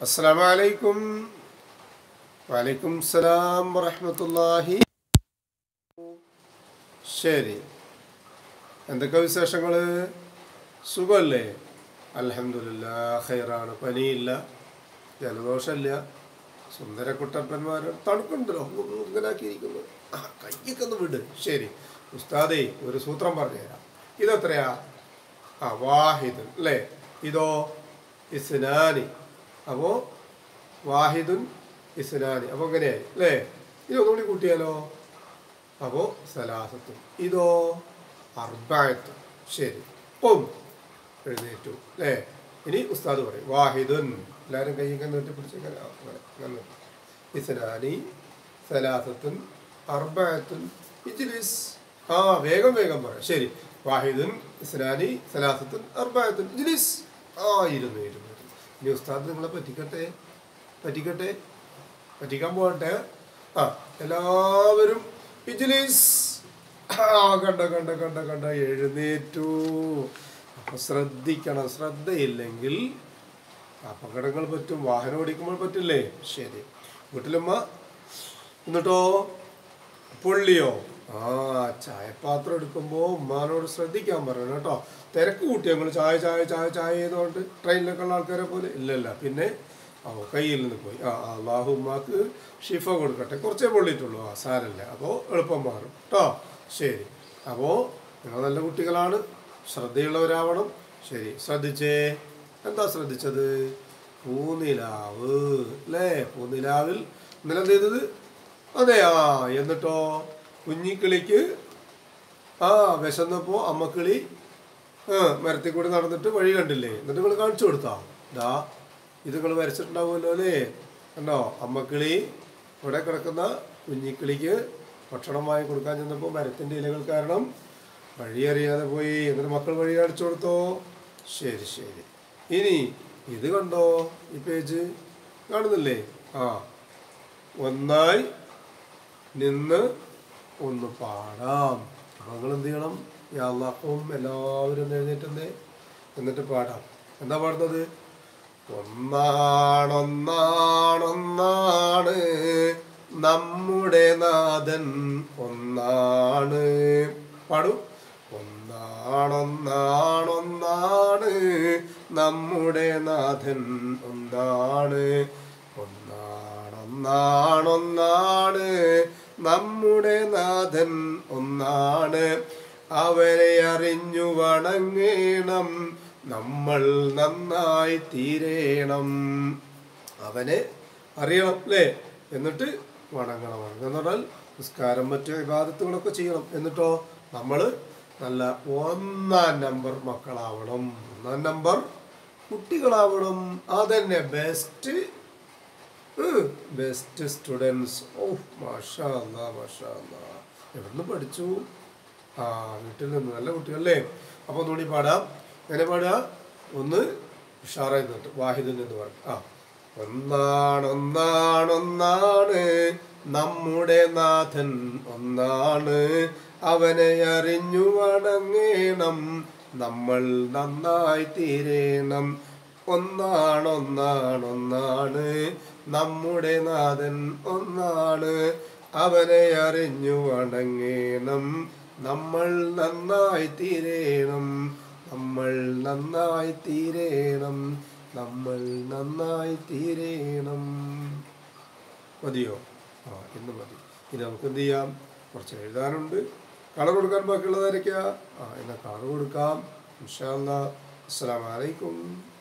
അസ്സലാമു അലൈക്കും വലൈക്കും സലാം വറഹ്മത്തുള്ളാഹി ശരി എന്തൊക്കെ വിശേഷങ്ങൾ സുഖമല്ലേ അൽഹംദുലില്ല ഖൈറാണ് പനിയില്ല ജലദോഷമില്ല സുന്ദര കുട്ടപ്പന്മാർ തണുക്കുണ്ടല്ലോ ഇങ്ങനെ ആക്കിയിരിക്കുന്നു ആ കയ്യൊക്കെ ഒന്ന് വിട് ശരി ഉസ്താദേ ഒരു സൂത്രം പറഞ്ഞുതരാം ഇതെത്രയാ ആ വാഹിദുൻ അല്ലേ ഇതോ ഇസ്നാനി അപ്പോൾ വാഹിദുൻ ഇസ്നാനി അപ്പോൾ എങ്ങനെയായി അല്ലേ ഇതൊന്നുകൂടി കൂട്ടിയാലോ അപ്പോൾ സലാസത്തും ഇതോ അർബായത്തും ശരി ഒം എഴുന്നേറ്റു അല്ലേ ഇനി ഉസ്താദ് പറയും വാഹിദുൻ എല്ലാവരും കൈയൊക്കെ നീട്ടി പിടിച്ചേക്കാൻ അങ്ങനെ അങ്ങനെ ഇസ്നാനി സലാസത്തുൻ അർബായത്തുൻ ഇജ്ലിസ് ആ വേഗം വേഗം പറയാം ശരി വാഹിദുൻ ഇസ്നാനി സലാസത്തുൻ അർബായത്തുൻ ഇജ്ലിസ് ആ ഇരുന്നു ഇരുന്നു ഇരുന്നു. ഇനി ഉസ്താദ് നിങ്ങളെ പറ്റിക്കട്ടെ പറ്റിക്കട്ടെ പറ്റിക്കാൻ പോകട്ടെ ആ എല്ലാവരും ഇജ്ലിസ് ആ കണ്ട കണ്ട കണ്ട കണ്ട എഴുന്നേറ്റു അപ്പൊ ശ്രദ്ധിക്കണം ശ്രദ്ധയില്ലെങ്കിൽ അപകടങ്ങൾ പറ്റും വാഹനം ഓടിക്കുമ്പോൾ പറ്റില്ലേ ശരി വീട്ടിലമ്മ എന്നിട്ടോ പൊള്ളിയോ ആ ചായപാത്രം എടുക്കുമ്പോൾ ഉമ്മാനോട് ശ്രദ്ധിക്കാൻ പറയണം കേട്ടോ തിരക്ക് കൂട്ടി ഞങ്ങൾ ചായ ചായ ചായ ചായ ചെയ്തുകൊണ്ട് ട്രെയിനിലൊക്കെ ഉള്ള ആൾക്കാരെ പോലെ ഇല്ലല്ല പിന്നെ ഓ കയ്യിൽ നിന്ന് പോയി ആ അള്ളാഹു ഉമ്മാക്ക് ഷിഫ കൊടുക്കട്ടെ കുറച്ചേ പൊള്ളിയിട്ടുള്ളൂ ആ സാരല്ല അപ്പോൾ എളുപ്പം മാറും കേട്ടോ ശരി അപ്പോൾ നിങ്ങൾ നല്ല കുട്ടികളാണ് ശ്രദ്ധയുള്ളവരാവണം ശരി ശ്രദ്ധിച്ചേ എന്താ ശ്രദ്ധിച്ചത് പൂനിലാവ് അല്ലേ പൂനിലാവിൽ ഇന്നലെ എന്ത് ചെയ്തത് അതെ ആ എന്നിട്ടോ കുഞ്ഞിക്കിളിക്ക് ആ വിശന്നപ്പോ അമ്മക്കിളി ആ മരത്തിൽ കൂടി നടന്നിട്ട് വഴി കണ്ടില്ലേ എന്നിട്ട് നിങ്ങൾ കാണിച്ചു കൊടുത്താ ദാ ഇത് നിങ്ങൾ വരച്ചിട്ടുണ്ടാവുമല്ലോ അല്ലേ കണ്ടോ അമ്മക്കിളി ഇവിടെ കിടക്കുന്ന കുഞ്ഞിക്കിളിക്ക് ഭക്ഷണം വാങ്ങി കൊടുക്കാൻ ചെന്നപ്പോൾ മരത്തിൻ്റെ ഇലകൾ കാരണം വഴി അറിയാതെ പോയി എന്നിട്ട് മക്കൾ വഴി കാണിച്ചു കൊടുത്തോ ശരി ശരി ഇനി ഇത് കണ്ടോ ഈ പേജ് കാണുന്നില്ലേ ആ ഒന്നായി നിന്ന് ഒന്ന് പാടാം അപ്പോൾ നിങ്ങൾ എന്ത് ചെയ്യണം യാള്ളാക്കും എല്ലാവരും ഒന്ന് എഴുന്നേറ്റെന്നേ എന്നിട്ട് പാടാം എന്താ പാടുന്നത് ഒന്നാണൊന്നാണൊന്നാണ് നമ്മുടെ നാഥൻ ഒന്നാണ് പാടൂ ഒന്നാണൊന്നാണൊന്നാണ് നമ്മുടെ നാഥൻ ഒന്നാണ് ഒന്നാണൊന്നാണൊന്നാണ് നമ്മുടെ നാഥൻ ഒന്നാണ് അവരെ അറിഞ്ഞു വണങ്ങേണം നമ്മൾ നന്നായി തീരേണം അവനെ അറിയണം അല്ലേ എന്നിട്ട് വണങ്ങണം വണങ്ങണം എന്ന് പറഞ്ഞാൽ നിസ്കാരം മറ്റു വിവാദത്തുകളൊക്കെ ചെയ്യണം എന്നിട്ടോ നമ്മൾ നല്ല ഒന്നാം നമ്പർ മക്കളാവണം ഒന്നാം നമ്പർ കുട്ടികളാവണം അതന്നെ ബെസ്റ്റ് ബെസ്റ്റ് സ്റ്റുഡൻസ് ഓ മാഷാ അല്ലാ മാഷാ അല്ലാ എവിടുന്ന് പഠിച്ചു ആ വീട്ടിൽ നിന്ന് നല്ല കുട്ടികളല്ലേ അപ്പോൾ ഒന്നുകൂടി പാടാം എങ്ങനെ പാടുക ഒന്ന് ഉഷാറായി നിന്നിട്ട് വാഹിദിൽ നിന്ന് പറയും ആ ഒന്നാണൊന്നാണൊന്നാണ് നമ്മുടെ നാഥൻ ഒന്നാണ് അവനെ അറിഞ്ഞു വണങ്ങേണം നമ്മൾ നന്നായി തീരേണം ഒന്നാണൊന്നാണൊന്നാണ് നമ്മുടെ നാഥൻ ഒന്നാണ് അവനെ അറിഞ്ഞു വണങ്ങേണം നമ്മൾ നന്നായി തീരേണം നമ്മൾ നന്നായി തീരേണം നമ്മൾ നന്നായി തീരേണം മതിയോ ആ ഇന്ന് മതി ഇനി നമുക്ക് എന്ത് ചെയ്യാം കുറച്ച് എഴുതാനുണ്ട് കളർ കൊടുക്കാൻ ബാക്കിയുള്ളതായിരിക്കാം ആ എന്നാൽ കളർ കൊടുക്കാം ഇൻഷാ അല്ലാ അസ്സലാമു അലൈക്കും